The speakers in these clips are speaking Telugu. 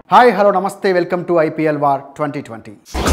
హాయ్ హలో నమస్తే welcome to IPL war twenty twenty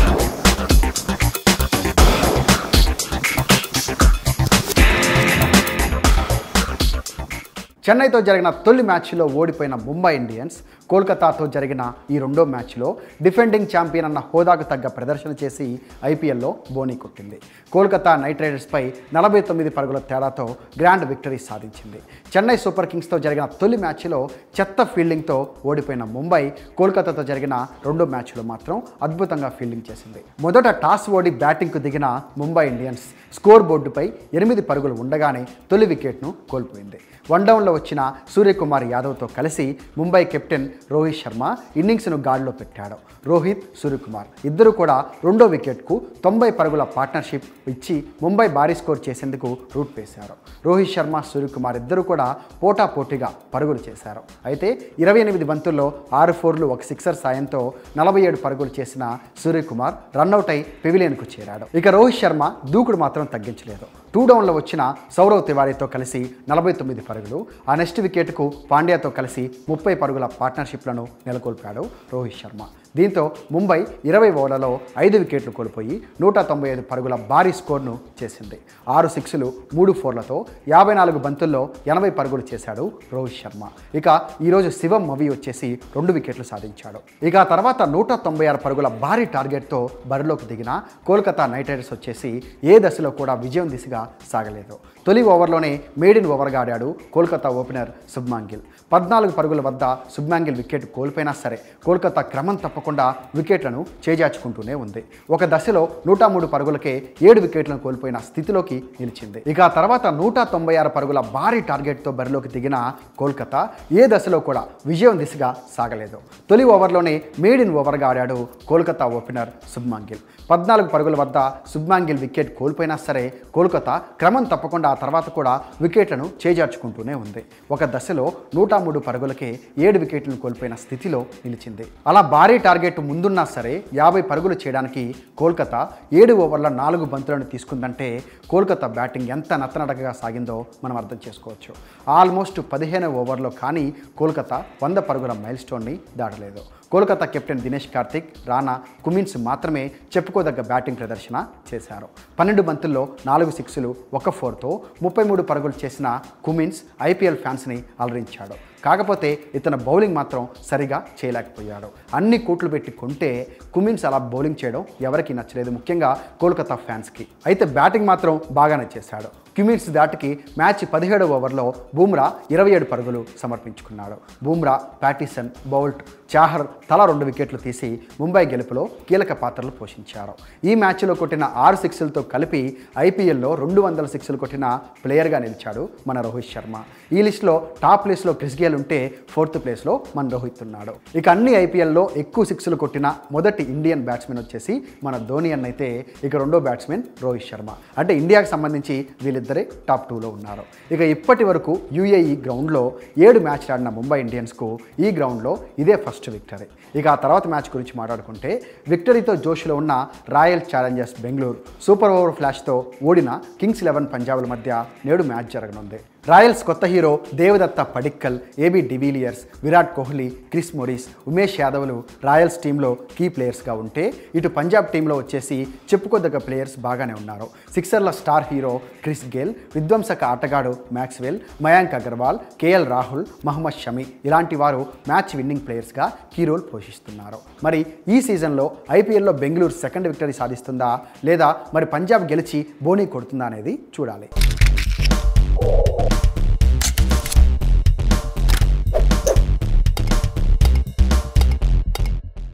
చెన్నైతో జరిగిన తొలి మ్యాచ్లో ఓడిపోయిన ముంబై ఇండియన్స్ కోల్కతాతో జరిగిన ఈ రెండో మ్యాచ్లో డిఫెండింగ్ ఛాంపియన్ అన్న హోదాకు తగ్గ ప్రదర్శన చేసి ఐపీఎల్లో బోనీ కొట్టింది కోల్కతా నైట్ రైడర్స్పై నలభై తొమ్మిది పరుగుల తేడాతో గ్రాండ్ విక్టరీ సాధించింది చెన్నై సూపర్ కింగ్స్తో జరిగిన తొలి మ్యాచ్లో చెత్త ఫీల్డింగ్తో ఓడిపోయిన ముంబై కోల్కతాతో జరిగిన రెండో మ్యాచ్లో మాత్రం అద్భుతంగా ఫీల్డింగ్ చేసింది మొదట టాస్ ఓడి బ్యాటింగ్కు దిగిన ముంబై ఇండియన్స్ స్కోర్ బోర్డుపై ఎనిమిది పరుగులు ఉండగానే తొలి వికెట్ను కోల్పోయింది వన్ డౌన్లో వచ్చిన సూర్యకుమార్ యాదవ్తో కలిసి ముంబై కెప్టెన్ రోహిత్ శర్మ ఇన్నింగ్స్ను గాడిలో పెట్టాడు రోహిత్ సూర్యకుమార్ ఇద్దరు కూడా రెండో వికెట్కు తొంభై పరుగుల పార్ట్నర్షిప్ ఇచ్చి ముంబై భారీ స్కోర్ చేసేందుకు రూట్ వేశారు రోహిత్ శర్మ సూర్యకుమార్ ఇద్దరు కూడా పోటాపోటీగా పరుగులు చేశారు అయితే ఇరవై ఎనిమిది బంతుల్లో ఆరు ఫోర్లు ఒక సిక్సర్ సాయంతో నలభై ఏడు పరుగులు చేసిన సూర్యకుమార్ రన్అట్ అయి పెవిలియన్కు చేరాడు ఇక రోహిత్ శర్మ దూకుడు మాత్రం తగ్గించలేదు టూ డౌన్లో వచ్చిన సౌరవ్ తివారీతో కలిసి నలభై తొమ్మిది పరుగులు ఆ నెక్స్ట్ వికెట్కు పాండ్యాతో కలిసి ముప్పై పరుగుల పార్ట్నర్షిప్లను నెలకొల్పాడు రోహిత్ శర్మ దీంతో ముంబై ఇరవై ఓవర్లలో ఐదు వికెట్లు కోల్పోయి నూట తొంభై ఐదు పరుగుల భారీ స్కోర్ను చేసింది ఆరు సిక్స్లు మూడు ఫోర్లతో యాభై నాలుగు బంతుల్లో ఎనభై పరుగులు చేశాడు రోహిత్ శర్మ ఇక ఈరోజు శివం మవి వచ్చేసి రెండు వికెట్లు సాధించాడు ఇక ఆ తర్వాత నూట తొంభై ఆరు పరుగుల భారీ టార్గెట్తో బరిలోకి దిగిన కోల్కతా నైట్ రైడర్స్ వచ్చేసి ఏ దశలో కూడా విజయం దిశగా సాగలేదు తొలి ఓవర్లోనే మేడిన్ ఓవర్గా ఆడాడు కోల్కతా ఓపెనర్ శుభ్మాన్ గిల్ పద్నాలుగు పరుగుల వద్ద శుభ్మాన్ గిల్ వికెట్ కోల్పోయినా సరే కోల్కతా క్రమం తప్పకుండా వికెట్లను చేజార్చుకుంటూనే ఉంది ఒక దశలో నూట మూడు పరుగులకే ఏడు వికెట్లను కోల్పోయిన స్థితిలోకి నిలిచింది ఇక ఆ తర్వాత నూట తొంభై ఆరు పరుగుల భారీ టార్గెట్తో బరిలోకి దిగిన కోల్కతా ఏ దశలో కూడా విజయం దిశగా సాగలేదు తొలి ఓవర్లోనే మేడిన్ ఓవర్గా ఆడాడు కోల్కతా ఓపెనర్ శుభ్మాన్ గిల్ పద్నాలుగు పరుగుల వద్ద శుభ్మాన్ గిల్ వికెట్ కోల్పోయినా సరే కోల్కతా క్రమం తప్పకుండా ఆ తర్వాత కూడా వికెట్లను చేజార్చుకుంటూనే ఉంది ఒక దశలో నూట మూడు పరుగులకే ఏడు వికెట్లను కోల్పోయిన స్థితిలో నిలిచింది అలా భారీ టార్గెట్ ముందున్నా సరే యాభై పరుగులు చేయడానికి కోల్కతా ఏడు ఓవర్ల నాలుగు బంతులను తీసుకుందంటే కోల్కతా బ్యాటింగ్ ఎంత నత్తనడకగా సాగిందో మనం అర్థం చేసుకోవచ్చు ఆల్మోస్ట్ పదిహేను ఓవర్లో కానీ కోల్కతా వంద పరుగుల మైల్ స్టోన్ని దాటలేదు కోల్కతా కెప్టెన్ దినేష్ కార్తిక్ రానా కుమిన్స్ మాత్రమే చెప్పుకోదగ్గ బ్యాటింగ్ ప్రదర్శన చేశారు పన్నెండు బంతుల్లో నాలుగు సిక్స్లు ఒక ఫోర్తో ముప్పై మూడు పరుగులు చేసిన కుమిన్స్ ఐపీఎల్ ఫ్యాన్స్ని అలరించాడు కాకపోతే ఇతను బౌలింగ్ మాత్రం సరిగా చేయలేకపోయాడు అన్ని కోట్లు పెట్టి కొంటే కుమిన్స్ అలా బౌలింగ్ చేయడం ఎవరికి నచ్చలేదు ముఖ్యంగా కోల్కతా ఫ్యాన్స్కి అయితే బ్యాటింగ్ మాత్రం బాగానే చేశాడు క్యూమిన్స్ దాటికి మ్యాచ్ పదిహేడవ ఓవర్లో బూమ్రా ఇరవై ఏడు పరుగులు సమర్పించుకున్నాడు బూమ్రా ప్యాటిసన్ బౌల్ట్ చాహర్ తల రెండు వికెట్లు తీసి ముంబై గెలుపులో కీలక పాత్రలు పోషించారు ఈ మ్యాచ్లో కొట్టిన ఆరు సిక్స్లతో కలిపి ఐపీఎల్లో రెండు వందల సిక్స్లు కొట్టిన ప్లేయర్గా నిలిచాడు మన రోహిత్ శర్మ ఈ లిస్టులో టాప్ ప్లేస్లో క్రిస్ గేల్ ఉంటే ఫోర్త్ ప్లేస్లో మన రోహిత్ ఉన్నాడు ఇక అన్ని ఐపీఎల్లో ఎక్కువ సిక్స్లు కొట్టిన మొదటి ఇండియన్ బ్యాట్స్మెన్ వచ్చేసి మన ధోని అన్న అయితే ఇక రెండో బ్యాట్స్మెన్ రోహిత్ శర్మ అంటే ఇండియాకి సంబంధించి వీళ్ళిద్దరే టాప్ టూలో ఉన్నారు ఇక ఇప్పటి వరకు యూఏఈ గ్రౌండ్లో ఏడు మ్యాచ్లు ఆడిన ముంబై ఇండియన్స్కు ఈ గ్రౌండ్లో ఇదే ఫస్ట్ విక్టరీ ఇక ఆ తర్వాత మ్యాచ్ గురించి మాట్లాడుకుంటే విక్టరీతో జోష్లో ఉన్న Royal Challengers Bengaluru super over ఫ్లాష్తో ఓడిన కింగ్స్ లెవెన్ పంజాబ్ల మధ్య నేడు మ్యాచ్ జరగనుంది రాయల్స్ కొత్త hero Devdutt Padikkal AB de Villiers Virat Kohli Chris Morris Umesh యాదవ్లు రాయల్స్ టీంలో కీ ప్లేయర్స్గా ఉంటే ఇటు పంజాబ్ టీంలో వచ్చేసి చెప్పుకోదగ్గ ప్లేయర్స్ బాగానే ఉన్నారు సిక్సర్ల స్టార్ హీరో క్రిస్ గేల్ విధ్వంసక ఆటగాడు మ్యాక్స్వెల్ మయాంక్ అగర్వాల్ కేఎల్ రాహుల్ మహమ్మద్ షమి ఇలాంటి వారు మ్యాచ్ విన్నింగ్ ప్లేయర్స్గా కీ రోల్ పోషిస్తున్నారు మరి ఈ సీజన్లో ఐపీఎల్లో బెంగళూరు సెకండ్ విక్టరీ సాధిస్తుందా లేదా మరి పంజాబ్ గెలిచి బోనీ కొడుతుందా అనేది చూడాలి